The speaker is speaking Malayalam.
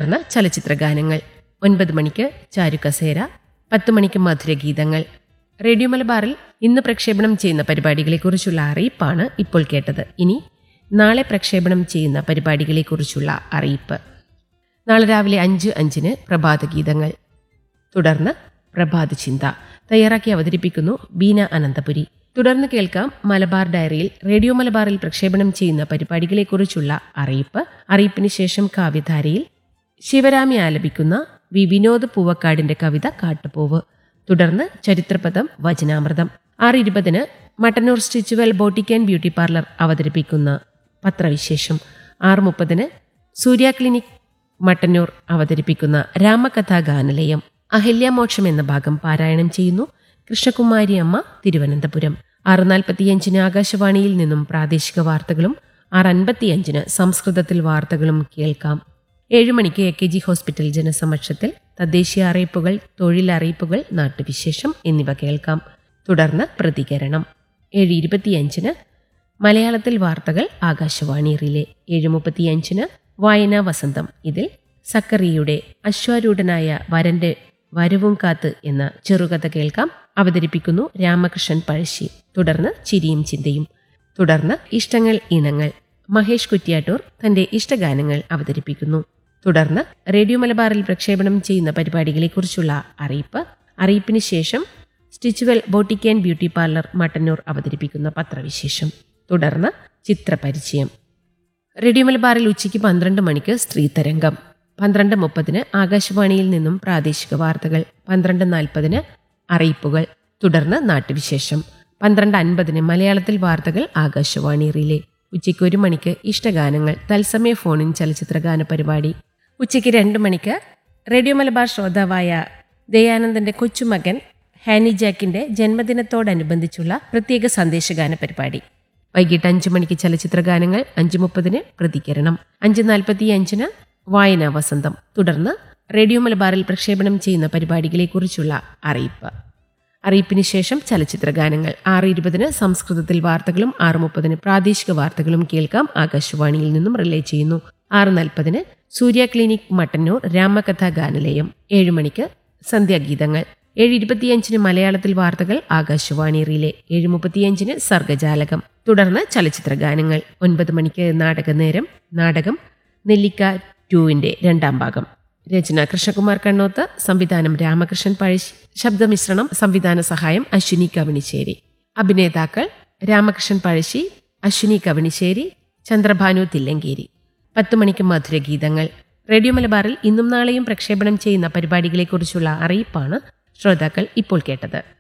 തുടർന്ന് ചലച്ചിത്ര ഗാനങ്ങൾ ഒൻപത് മണിക്ക് ചാരുകസേര പത്ത് മണിക്ക് മധുരഗീതങ്ങൾ റേഡിയോ മലബാറിൽ ഇന്ന് പ്രക്ഷേപണം ചെയ്യുന്ന പരിപാടികളെക്കുറിച്ചുള്ള അറിയിപ്പാണ് ഇപ്പോൾ കേട്ടത് ഇനി നാളെ പ്രക്ഷേപണം ചെയ്യുന്ന പരിപാടികളെക്കുറിച്ചുള്ള അറിയിപ്പ് നാളെ രാവിലെ അഞ്ച് അഞ്ചിന് പ്രഭാതഗീതങ്ങൾ തുടർന്ന് പ്രഭാത ചിന്ത തയ്യാറാക്കി അവതരിപ്പിക്കുന്നു ബീന അനന്തപുരി തുടർന്ന് കേൾക്കാം മലബാർ ഡയറിയിൽ റേഡിയോ മലബാറിൽ പ്രക്ഷേപണം ചെയ്യുന്ന പരിപാടികളെക്കുറിച്ചുള്ള അറിയിപ്പ് അറിയിപ്പിന് ശേഷം കാവ്യധാരയിൽ ശിവരാമി ആലപിക്കുന്ന വി വിനോദ് പൂവക്കാടിന്റെ കവിത കാട്ടുപൂവ് തുടർന്ന് ചരിത്രപദം വചനാമൃതം ആറ് ഇരുപതിന് Mattannur Stitchual boutique and beauty parlour അവതരിപ്പിക്കുന്ന പത്രവിശേഷം ആറ് മുപ്പതിന് സൂര്യ ക്ലിനിക് മട്ടന്നൂർ അവതരിപ്പിക്കുന്ന രാമകഥാ ഗാനലയം അഹല്യമോക്ഷം എന്ന ഭാഗം പാരായണം ചെയ്യുന്നു കൃഷ്ണകുമാരി അമ്മ തിരുവനന്തപുരം ആറ് നാൽപ്പത്തിയഞ്ചിന് ആകാശവാണിയിൽ നിന്നും പ്രാദേശിക വാർത്തകളും ആറ് അൻപത്തിയഞ്ചിന് സംസ്കൃതത്തിൽ വാർത്തകളും കേൾക്കാം ഏഴ് മണിക്ക് എ കെ ജി ഹോസ്പിറ്റൽ ജനസമക്ഷത്തിൽ തദ്ദേശീയ അറിയിപ്പുകൾ തൊഴിലറിയിപ്പുകൾ നാട്ടുവിശേഷം എന്നിവ കേൾക്കാം തുടർന്ന് പ്രതികരണം ഏഴ് ഇരുപത്തിയഞ്ചിന് മലയാളത്തിൽ വാർത്തകൾ ആകാശവാണി റിലേ ഏഴ് മുപ്പത്തിയഞ്ചിന് വായനാ വസന്തം ഇതിൽ സക്കറിയുടെ അശ്വാരൂഢനായ വരന്റെ വരവും കാത്ത് എന്ന ചെറുകഥ കേൾക്കാം അവതരിപ്പിക്കുന്നു രാമകൃഷ്ണൻ പഴശ്ശി തുടർന്ന് ചിരിയും ചിന്തയും തുടർന്ന് ഇഷ്ടങ്ങൾ ഇണങ്ങൾ മഹേഷ് കുറ്റ്യാട്ടൂർ തന്റെ ഇഷ്ടഗാനങ്ങൾ അവതരിപ്പിക്കുന്നു തുടർന്ന് റേഡിയോ മലബാറിൽ പ്രക്ഷേപണം ചെയ്യുന്ന പരിപാടികളെക്കുറിച്ചുള്ള അറിയിപ്പ് അറിയിപ്പിന് ശേഷം Stitchual boutique and beauty parlour Mattannur അവതരിപ്പിക്കുന്ന പത്രവിശേഷം തുടർന്ന് ചിത്രപരിചയം റേഡിയോ മലബാറിൽ ഉച്ചയ്ക്ക് പന്ത്രണ്ട് മണിക്ക് സ്ത്രീതരംഗം പന്ത്രണ്ട് മുപ്പതിന് ആകാശവാണിയിൽ നിന്നും പ്രാദേശിക വാർത്തകൾ പന്ത്രണ്ട് നാൽപ്പതിന് അറിയിപ്പുകൾ തുടർന്ന് നാട്ടുവിശേഷം പന്ത്രണ്ട് അൻപതിന് മലയാളത്തിൽ വാർത്തകൾ ആകാശവാണി റിലേ ഉച്ചയ്ക്ക് ഒരു മണിക്ക് ഇഷ്ടഗാനങ്ങൾ തത്സമയ ഫോണിൻ ചലച്ചിത്രഗാന പരിപാടി ഉച്ചയ്ക്ക് രണ്ട് മണിക്ക് റേഡിയോ മലബാർ ശ്രോതാവായ ദയാനന്ദന്റെ കൊച്ചുമകൻ ഹാനി ജാക്കിന്റെ ജന്മദിനത്തോടനുബന്ധിച്ചുള്ള പ്രത്യേക സന്ദേശഗാന പരിപാടി വൈകിട്ട് അഞ്ചു മണിക്ക് ചലച്ചിത്ര ഗാനങ്ങൾ അഞ്ചു മുപ്പതിന് പ്രതികരണം അഞ്ച് നാൽപ്പത്തി അഞ്ചിന് വായനാ വസന്തം തുടർന്ന് റേഡിയോ മലബാറിൽ പ്രക്ഷേപണം ചെയ്യുന്ന പരിപാടികളെക്കുറിച്ചുള്ള അറിയിപ്പ് അറിയിപ്പിന് ശേഷം ചലച്ചിത്ര ഗാനങ്ങൾ ആറ് ഇരുപതിന് സംസ്കൃതത്തിൽ വാർത്തകളും ആറ് മുപ്പതിന് പ്രാദേശിക വാർത്തകളും കേൾക്കാം ആകാശവാണിയിൽ നിന്നും റിലേ ചെയ്യുന്നു ആറ് നാൽപ്പതിന് സൂര്യ ക്ലിനിക് മട്ടന്നൂർ രാമകഥാ ഗാനലയം ഏഴ് മണിക്ക് സന്ധ്യാഗീതങ്ങൾ ഏഴ് ഇരുപത്തിയഞ്ചിന് മലയാളത്തിൽ വാർത്തകൾ ആകാശവാണി റിലേ ഏഴ് മുപ്പത്തിയഞ്ചിന് സർഗജാലകം തുടർന്ന് ചലച്ചിത്ര ഗാനങ്ങൾ ഒൻപത് മണിക്ക് നാടകനേരം നാടകം നെല്ലിക്ക ടൂവിന്റെ രണ്ടാം ഭാഗം രചന കൃഷ്ണകുമാർ കണ്ണോത്ത് സംവിധാനം രാമകൃഷ്ണൻ പഴശ്ശി ശബ്ദമിശ്രണം സംവിധാന സഹായം അശ്വിനി കവണിശ്ശേരി അഭിനേതാക്കൾ രാമകൃഷ്ണൻ പഴശ്ശി അശ്വിനി കവണിശ്ശേരി ചന്ദ്രഭാനു തില്ലങ്കേരി പത്ത് മണിക്ക് മധുരഗീതങ്ങൾ റേഡിയോ മലബാറിൽ ഇന്നും നാളെയും പ്രക്ഷേപണം ചെയ്യുന്ന പരിപാടികളെക്കുറിച്ചുള്ള അറിയിപ്പാണ് ശ്രോതാക്കൾ ഇപ്പോൾ കേട്ടത്